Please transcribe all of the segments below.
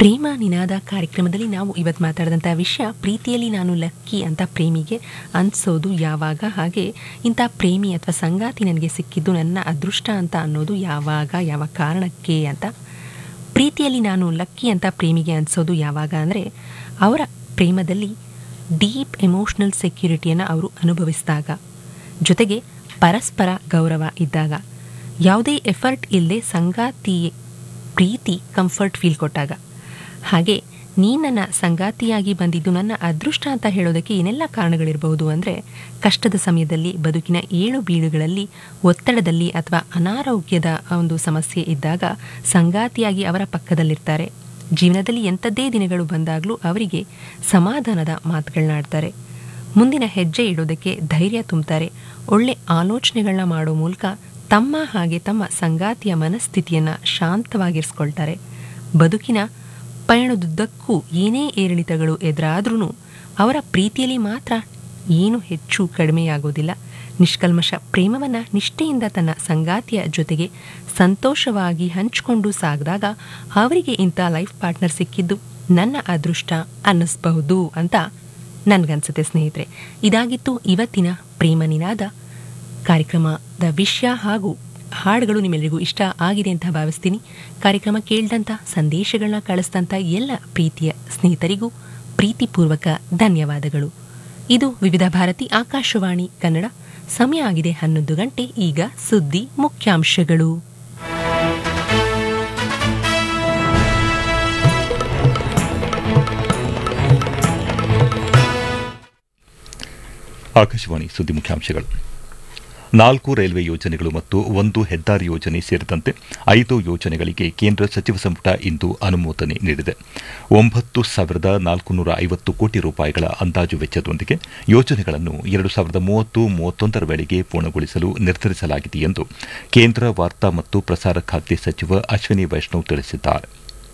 ಪ್ರೇಮ ನಿನಾದ ಕಾರ್ಯಕ್ರಮದಲ್ಲಿ ನಾವು ಇವತ್ತು ಮಾತಾಡಿದಂಥ ವಿಷಯ ಪ್ರೀತಿಯಲ್ಲಿ ನಾನು ಲಕ್ಕಿ ಅಂತ ಪ್ರೇಮಿಗೆ ಅನ್ಸೋದು ಯಾವಾಗ ಹಾಗೆ ಇಂಥ ಪ್ರೇಮಿ ಅಥವಾ ಸಂಗಾತಿ ನನಗೆ ಸಿಕ್ಕಿದ್ದು ನನ್ನ ಅದೃಷ್ಟ ಅಂತ ಅನ್ನೋದು ಯಾವಾಗ ಯಾವ ಕಾರಣಕ್ಕೆ ಅಂತ ಪ್ರೀತಿಯಲ್ಲಿ ನಾನು ಲಕ್ಕಿ ಅಂತ ಪ್ರೇಮಿಗೆ ಅನ್ಸೋದು ಯಾವಾಗ ಅಂದರೆ ಅವರ ಪ್ರೇಮದಲ್ಲಿ ಡೀಪ್ ಎಮೋಷ್ನಲ್ ಸೆಕ್ಯೂರಿಟಿಯನ್ನು ಅವರು ಅನುಭವಿಸಿದಾಗ ಜೊತೆಗೆ ಪರಸ್ಪರ ಗೌರವ ಇದ್ದಾಗ ಯಾವುದೇ ಎಫರ್ಟ್ ಇಲ್ಲದೆ ಸಂಗಾತಿ ಪ್ರೀತಿ ಕಂಫರ್ಟ್ ಫೀಲ್ ಕೊಟ್ಟಾಗ ಹಾಗೆ ನೀ ನನ್ನ ಸಂಗಾತಿಯಾಗಿ ಬಂದಿದ್ದು ನನ್ನ ಅದೃಷ್ಟ ಅಂತ ಹೇಳೋದಕ್ಕೆ ಏನೆಲ್ಲ ಕಾರಣಗಳಿರಬಹುದು ಅಂದರೆ ಕಷ್ಟದ ಸಮಯದಲ್ಲಿ ಬದುಕಿನ ಏಳು ಬೀಳುಗಳಲ್ಲಿ ಒತ್ತಡದಲ್ಲಿ ಅಥವಾ ಅನಾರೋಗ್ಯದ ಒಂದು ಸಮಸ್ಯೆ ಇದ್ದಾಗ ಸಂಗಾತಿಯಾಗಿ ಅವರ ಪಕ್ಕದಲ್ಲಿರ್ತಾರೆ ಜೀವನದಲ್ಲಿ ಎಂಥದ್ದೇ ದಿನಗಳು ಬಂದಾಗಲೂ ಅವರಿಗೆ ಸಮಾಧಾನದ ಮಾತುಗಳನ್ನಾಡ್ತಾರೆ ಮುಂದಿನ ಹೆಜ್ಜೆ ಇಡೋದಕ್ಕೆ ಧೈರ್ಯ ತುಂಬ್ತಾರೆ ಒಳ್ಳೆ ಆಲೋಚನೆಗಳನ್ನ ಮಾಡೋ ಮೂಲಕ ತಮ್ಮ ಹಾಗೆ ತಮ್ಮ ಸಂಗಾತಿಯ ಮನಸ್ಥಿತಿಯನ್ನು ಶಾಂತವಾಗಿರಿಸ್ಕೊಳ್ತಾರೆ ಬದುಕಿನ ಪಯಣದುದ್ದಕ್ಕೂ ಏನೇ ಏರಿಳಿತಗಳು ಎದುರಾದ್ರೂ ಅವರ ಪ್ರೀತಿಯಲ್ಲಿ ಮಾತ್ರ ಏನು ಹೆಚ್ಚು ಕಡಿಮೆಯಾಗೋದಿಲ್ಲ ನಿಷ್ಕಲ್ಮಶ ಪ್ರೇಮವನ್ನು ನಿಷ್ಠೆಯಿಂದ ತನ್ನ ಸಂಗಾತಿಯ ಜೊತೆಗೆ ಸಂತೋಷವಾಗಿ ಹಂಚಿಕೊಂಡು ಸಾಗಿದಾಗ ಅವರಿಗೆ ಇಂಥ ಲೈಫ್ ಪಾರ್ಟ್ನರ್ ಸಿಕ್ಕಿದ್ದು ನನ್ನ ಅದೃಷ್ಟ ಅನ್ನಿಸ್ಬಹುದು ಅಂತ ನನಗನ್ಸುತ್ತೆ ಸ್ನೇಹಿತರೆ ಇದಾಗಿತ್ತು ಇವತ್ತಿನ ಪ್ರೇಮ ನಿನಾದ ಕಾರ್ಯಕ್ರಮದ ವಿಷಯ ಹಾಗೂ ಹಾಡುಗಳು ನಿಮ್ಮೆಲ್ಲರಿಗೂ ಇಷ್ಟ ಆಗಿದೆ ಅಂತ ಭಾವಿಸ್ತೀನಿ ಕಾರ್ಯಕ್ರಮ ಕೇಳಿದಂಥ ಸಂದೇಶಗಳನ್ನ ಕಳಿಸಿದಂಥ ಎಲ್ಲ ಪ್ರೀತಿಯ ಸ್ನೇಹಿತರಿಗೂ ಪ್ರೀತಿಪೂರ್ವಕ ಧನ್ಯವಾದಗಳು ಇದು ವಿವಿಧ ಭಾರತಿ ಆಕಾಶವಾಣಿ ಕನ್ನಡ ಸಮಯ ಆಗಿದೆ ಹನ್ನೊಂದು ಗಂಟೆ ಈಗ ಸುದ್ದಿ ಮುಖ್ಯಾಂಶಗಳು ಆಕಾಶವಾಣಿ ಸುದ್ದಿ ಮುಖ್ಯಾಂಶಗಳು ನಾಲ್ಕು ರೈಲ್ವೆ ಯೋಜನೆಗಳು ಮತ್ತು ಒಂದು ಹೆದ್ದಾರಿ ಯೋಜನೆ ಸೇರಿದಂತೆ ಐದು ಯೋಜನೆಗಳಿಗೆ ಕೇಂದ್ರ ಸಚಿವ ಸಂಪುಟ ಇಂದು ಅನುಮೋದನೆ ನೀಡಿದೆ ಒಂಬತ್ತು ಸಾವಿರದ ನಾಲ್ಕುನೂರ ಐವತ್ತು ಕೋಟಿ ರೂಪಾಯಿಗಳ ಅಂದಾಜು ವೆಚ್ಚದೊಂದಿಗೆ ಯೋಜನೆಗಳನ್ನು ಎರಡು ಸಾವಿರದ ಮೂವತ್ತು ಮೂವತ್ತೊಂದರ ವೇಳೆಗೆ ಪೂರ್ಣಗೊಳಿಸಲು ನಿರ್ಧರಿಸಲಾಗಿದೆ ಎಂದು ಕೇಂದ್ರ ವಾರ್ತಾ ಮತ್ತು ಪ್ರಸಾರ ಖಾತೆ ಸಚಿವ ಅಶ್ವಿನಿ ವೈಷ್ಣವ್ ತಿಳಿಸಿದ್ದಾರೆ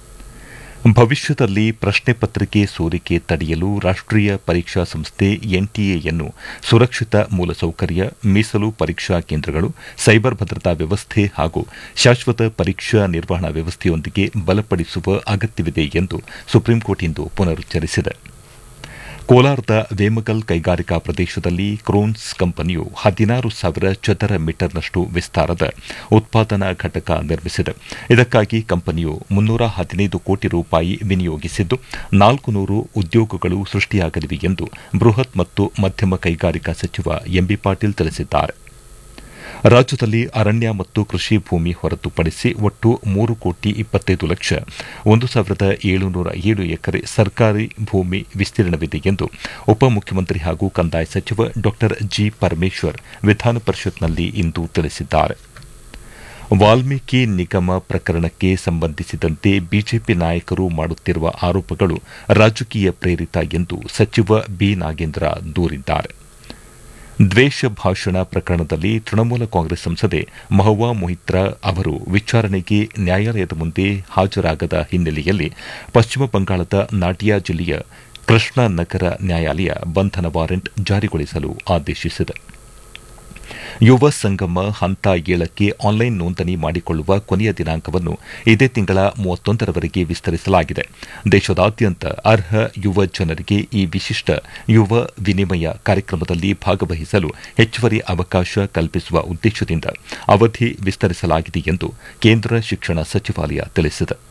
ಭವಿಷ್ಯದಲ್ಲಿ ಪ್ರಶ್ನೆ ಪತ್ರಿಕೆ ಸೋರಿಕೆ ತಡೆಯಲು ರಾಷ್ಟೀಯ ಪರೀಕ್ಷಾ ಸಂಸ್ಥೆ ಎನ್ಟಿಎಯನ್ನು ಸುರಕ್ಷಿತ ಮೂಲಸೌಕರ್ಯ ಮೀಸಲು ಪರೀಕ್ಷಾ ಕೇಂದ್ರಗಳು ಸೈಬರ್ ಭದ್ರತಾ ವ್ಯವಸ್ಥೆ ಹಾಗೂ ಶಾಶ್ವತ ಪರೀಕ್ಷಾ ನಿರ್ವಹಣಾ ವ್ಯವಸ್ಥೆಯೊಂದಿಗೆ ಬಲಪಡಿಸುವ ಅಗತ್ಯವಿದೆ ಎಂದು ಸುಪ್ರೀಂಕೋರ್ಟ್ ಇಂದು ಪುನರುಚ್ಚರಿಸಿದೆ ಕೋಲಾರದ ವೇಮಗಲ್ ಕೈಗಾರಿಕಾ ಪ್ರದೇಶದಲ್ಲಿ ಕ್ರೋನ್ಸ್ ಕಂಪನಿಯು ಹದಿನಾರು ಸಾವಿರ ಚದರ ಮೀಟರ್ನಷ್ಟು ವಿಸ್ತಾರದ ಉತ್ಪಾದನಾ ಘಟಕ ನಿರ್ಮಿಸಿದೆ ಇದಕ್ಕಾಗಿ ಕಂಪನಿಯು ಮುನ್ನೂರ ಹದಿನೈದು ಕೋಟಿ ರೂಪಾಯಿ ವಿನಿಯೋಗಿಸಿದ್ದು ನಾಲ್ಕು ನೂರು ಉದ್ಯೋಗಗಳು ಸೃಷ್ಟಿಯಾಗಲಿವೆ ಎಂದು ಬೃಹತ್ ಮತ್ತು ಮಧ್ಯಮ ಕೈಗಾರಿಕಾ ಸಚಿವ ಎಂಬಿ ಪಾಟೀಲ್ ತಿಳಿಸಿದ್ದಾರೆ ರಾಜ್ಯದಲ್ಲಿ ಅರಣ್ಯ ಮತ್ತು ಕೃಷಿ ಭೂಮಿ ಹೊರತುಪಡಿಸಿ ಒಟ್ಟು ಮೂರು ಕೋಟಿ ಇಪ್ಪತ್ತೈದು ಲಕ್ಷ ಒಂದು ಸಾವಿರದ ಏಳುನೂರ ಏಳು ಎಕರೆ ಸರ್ಕಾರಿ ಭೂಮಿ ವಿಸ್ತೀರ್ಣವಿದೆ ಎಂದು ಉಪಮುಖ್ಯಮಂತ್ರಿ ಹಾಗೂ ಕಂದಾಯ ಸಚಿವ ಡಾ ಜಿ ಪರಮೇಶ್ವರ್ ವಿಧಾನ ಪರಿಷತ್ನಲ್ಲಿ ಇಂದು ತಿಳಿಸಿದ್ದಾರೆ ವಾಲ್ಮೀಕಿ ನಿಗಮ ಪ್ರಕರಣಕ್ಕೆ ಸಂಬಂಧಿಸಿದಂತೆ ಬಿಜೆಪಿ ನಾಯಕರು ಮಾಡುತ್ತಿರುವ ಆರೋಪಗಳು ರಾಜಕೀಯ ಪ್ರೇರಿತ ಎಂದು ಸಚಿವ ಬಿ ನಾಗೇಂದ್ರ ದೂರಿದ್ದಾರೆ ದ್ವೇಷ ಭಾಷಣ ಪ್ರಕರಣದಲ್ಲಿ ತೃಣಮೂಲ ಕಾಂಗ್ರೆಸ್ ಸಂಸದೆ ಮಹುವಾ ಮೊಹಿತ್ರಾ ಅವರು ವಿಚಾರಣೆಗೆ ನ್ಯಾಯಾಲಯದ ಮುಂದೆ ಹಾಜರಾಗದ ಹಿನ್ನೆಲೆಯಲ್ಲಿ ಪಶ್ಚಿಮ ಬಂಗಾಳದ ನಾಡಿಯಾ ಜಿಲ್ಲೆಯ ಕೃಷ್ಣನಗರ ನ್ಯಾಯಾಲಯ ಬಂಧನ ವಾರೆಂಟ್ ಜಾರಿಗೊಳಿಸಲು ಆದೇಶಿಸಿದೆ ಯುವ ಸಂಗಮ ಹಂತ ಏಳಕ್ಕೆ ಆನ್ಲೈನ್ ನೋಂದಣಿ ಮಾಡಿಕೊಳ್ಳುವ ಕೊನೆಯ ದಿನಾಂಕವನ್ನು ಇದೇ ತಿಂಗಳ ಮೂವತ್ತೊಂದರವರೆಗೆ ವಿಸ್ತರಿಸಲಾಗಿದೆ ದೇಶದಾದ್ಯಂತ ಅರ್ಹ ಯುವ ಜನರಿಗೆ ಈ ವಿಶಿಷ್ಟ ಯುವ ವಿನಿಮಯ ಕಾರ್ಯಕ್ರಮದಲ್ಲಿ ಭಾಗವಹಿಸಲು ಹೆಚ್ಚುವರಿ ಅವಕಾಶ ಕಲ್ಪಿಸುವ ಉದ್ದೇಶದಿಂದ ಅವಧಿ ವಿಸ್ತರಿಸಲಾಗಿದೆ ಎಂದು ಕೇಂದ್ರ ಶಿಕ್ಷಣ ಸಚಿವಾಲಯ ತಿಳಿಸಿದೆ